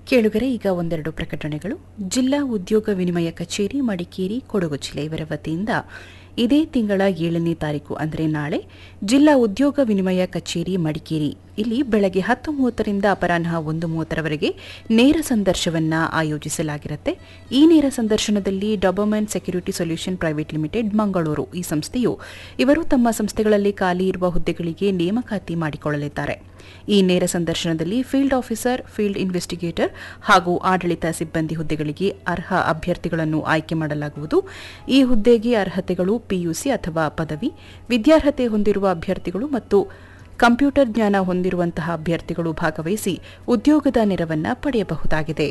ಕೇಳುಗರೆ ಈಗ ಒಂದೆರಡು ಪ್ರಕಟಣೆಗಳು ಜಿಲ್ಲಾ ಉದ್ಯೋಗ ವಿನಿಮಯ ಕಚೇರಿ ಮಡಿಕೇರಿ ಕೊಡಗು ಜಿಲ್ಲೆ ಇವರ ವತಿಯಿಂದ ಇದೇ ತಿಂಗಳ ಏಳನೇ ತಾರೀಕು ಅಂದರೆ ನಾಳೆ ಜಿಲ್ಲಾ ಉದ್ಯೋಗ ವಿನಿಮಯ ಕಚೇರಿ ಮಡಿಕೇರಿ ಇಲ್ಲಿ ಬೆಳಗ್ಗೆ ಹತ್ತು ಮೂವತ್ತರಿಂದ ಅಪರಾಹ್ನ ಒಂದು ಮೂವತ್ತರವರೆಗೆ ನೇರ ಸಂದರ್ಶನವನ್ನ ಆಯೋಜಿಸಲಾಗಿರುತ್ತೆ ಈ ನೇರ ಸಂದರ್ಶನದಲ್ಲಿ ಡಾಬರ್ಮೆಂಟ್ security solution private limited Mangaluru ಈ ಸಂಸ್ಥೆಯು ಇವರು ತಮ್ಮ ಸಂಸ್ಥೆಗಳಲ್ಲಿ ಖಾಲಿ ಇರುವ ಹುದ್ದೆಗಳಿಗೆ ನೇಮಕಾತಿ ಮಾಡಿಕೊಳ್ಳಲಿದ್ದಾರೆ ಈ ನೇರ ಸಂದರ್ಶನದಲ್ಲಿ ಫೀಲ್ಡ್ ಆಫೀಸರ್ ಫೀಲ್ಡ್ ಇನ್ವೆಸ್ಟಿಗೇಟರ್ ಹಾಗೂ ಆಡಳಿತ ಸಿಬ್ಬಂದಿ ಹುದ್ದೆಗಳಿಗೆ ಅರ್ಹ ಅಭ್ಯರ್ಥಿಗಳನ್ನು ಆಯ್ಕೆ ಮಾಡಲಾಗುವುದು ಈ ಹುದ್ದೆಗೆ ಅರ್ಹತೆಗಳು ಪಿಯುಸಿ ಅಥವಾ ಪದವಿ ವಿದ್ಯಾರ್ಹತೆ ಹೊಂದಿರುವ ಅಭ್ಯರ್ಥಿಗಳು ಮತ್ತು ಕಂಪ್ಯೂಟರ್ ಜ್ಞಾನ ಹೊಂದಿರುವಂತಹ ಅಭ್ಯರ್ಥಿಗಳು ಭಾಗವಹಿಸಿ ಉದ್ಯೋಗದ ನೆರವನ್ನ ಪಡೆಯಬಹುದಾಗಿದೆ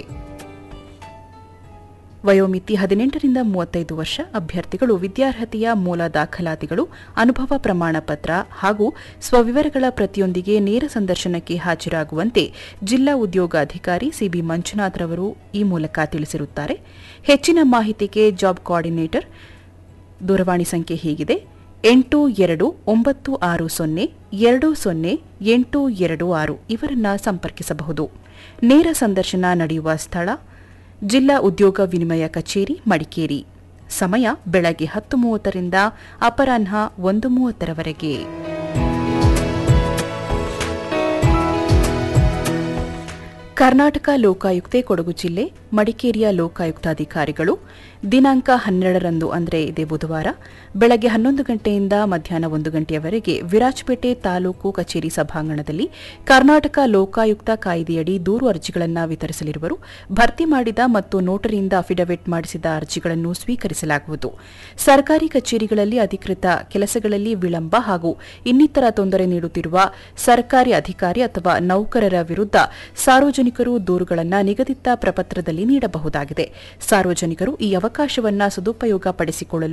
ವಯೋಮಿತಿ ಹದಿನೆಂಟರಿಂದ ಮೂವತ್ತೈದು ವರ್ಷ ಅಭ್ಯರ್ಥಿಗಳು ವಿದ್ಯಾರ್ಹತೆಯ ಮೂಲ ದಾಖಲಾತಿಗಳು ಅನುಭವ ಪ್ರಮಾಣ ಪತ್ರ ಹಾಗೂ ಸ್ವವಿವರಗಳ ಪ್ರತಿಯೊಂದಿಗೆ ನೇರ ಸಂದರ್ಶನಕ್ಕೆ ಹಾಜರಾಗುವಂತೆ ಜಿಲ್ಲಾ ಉದ್ಯೋಗಾಧಿಕಾರಿ ಸಿಬಿ ಮಂಜುನಾಥ್ ರವರು ಈ ಮೂಲಕ ತಿಳಿಸಿರುತ್ತಾರೆ ಹೆಚ್ಚಿನ ಮಾಹಿತಿಗೆ ಜಾಬ್ ಕೋಆರ್ಡಿನೇಟರ್ ದೂರವಾಣಿ ಸಂಖ್ಯೆ ಹೀಗಿದೆ ಎಂಟು ಎರಡು ಒಂಬತ್ತು ಆರು ಸೊನ್ನೆ ಎರಡು ಸೊನ್ನೆ ಎಂಟು ಎರಡು ಆರು ಇವರನ್ನ ಸಂಪರ್ಕಿಸಬಹುದು ನೇರ ಸಂದರ್ಶನ ನಡೆಯುವ ಸ್ಥಳ ಜಿಲ್ಲಾ ಉದ್ಯೋಗ ವಿನಿಮಯ ಕಚೇರಿ ಮಡಿಕೇರಿ ಸಮಯ ಬೆಳಗ್ಗೆ ಹತ್ತು ಮೂವತ್ತರಿಂದ ಅಪರಾಹ್ನ ಒಂದು ಮೂವತ್ತರವರೆಗೆ ಕರ್ನಾಟಕ ಲೋಕಾಯುಕ್ತೆ ಕೊಡಗು ಜಿಲ್ಲೆ ಮಡಿಕೇರಿಯ ಲೋಕಾಯುಕ್ತಾಧಿಕಾರಿಗಳು ದಿನಾಂಕ ಹನ್ನೆರಡರಂದು ಅಂದರೆ ಇದೇ ಬುಧವಾರ ಬೆಳಗ್ಗೆ ಹನ್ನೊಂದು ಗಂಟೆಯಿಂದ ಮಧ್ಯಾಹ್ನ ಒಂದು ಗಂಟೆಯವರೆಗೆ ವಿರಾಜಪೇಟೆ ತಾಲೂಕು ಕಚೇರಿ ಸಭಾಂಗಣದಲ್ಲಿ ಕರ್ನಾಟಕ ಲೋಕಾಯುಕ್ತ ಕಾಯ್ದೆಯಡಿ ದೂರು ಅರ್ಜಿಗಳನ್ನು ವಿತರಿಸಲಿರುವರು ಭರ್ತಿ ಮಾಡಿದ ಮತ್ತು ನೋಟರಿಯಿಂದ ಅಫಿಡವಿಟ್ ಮಾಡಿಸಿದ ಅರ್ಜಿಗಳನ್ನು ಸ್ವೀಕರಿಸಲಾಗುವುದು ಸರ್ಕಾರಿ ಕಚೇರಿಗಳಲ್ಲಿ ಅಧಿಕೃತ ಕೆಲಸಗಳಲ್ಲಿ ವಿಳಂಬ ಹಾಗೂ ಇನ್ನಿತರ ತೊಂದರೆ ನೀಡುತ್ತಿರುವ ಸರ್ಕಾರಿ ಅಧಿಕಾರಿ ಅಥವಾ ನೌಕರರ ವಿರುದ್ಧ ಸಾರ್ವಜನಿಕರು ದೂರುಗಳನ್ನು ನಿಗದಿತ ಪ್ರಪತ್ರದಲ್ಲಿ ನೀಡಬಹುದಾಗಿದೆ ಸಾರ್ವಜನಿಕರು ಈ ಅವಕಾಶವನ್ನು ಸದುಪಯೋಗ ಪಡಿಸಿಕೊಳ್ಳಲು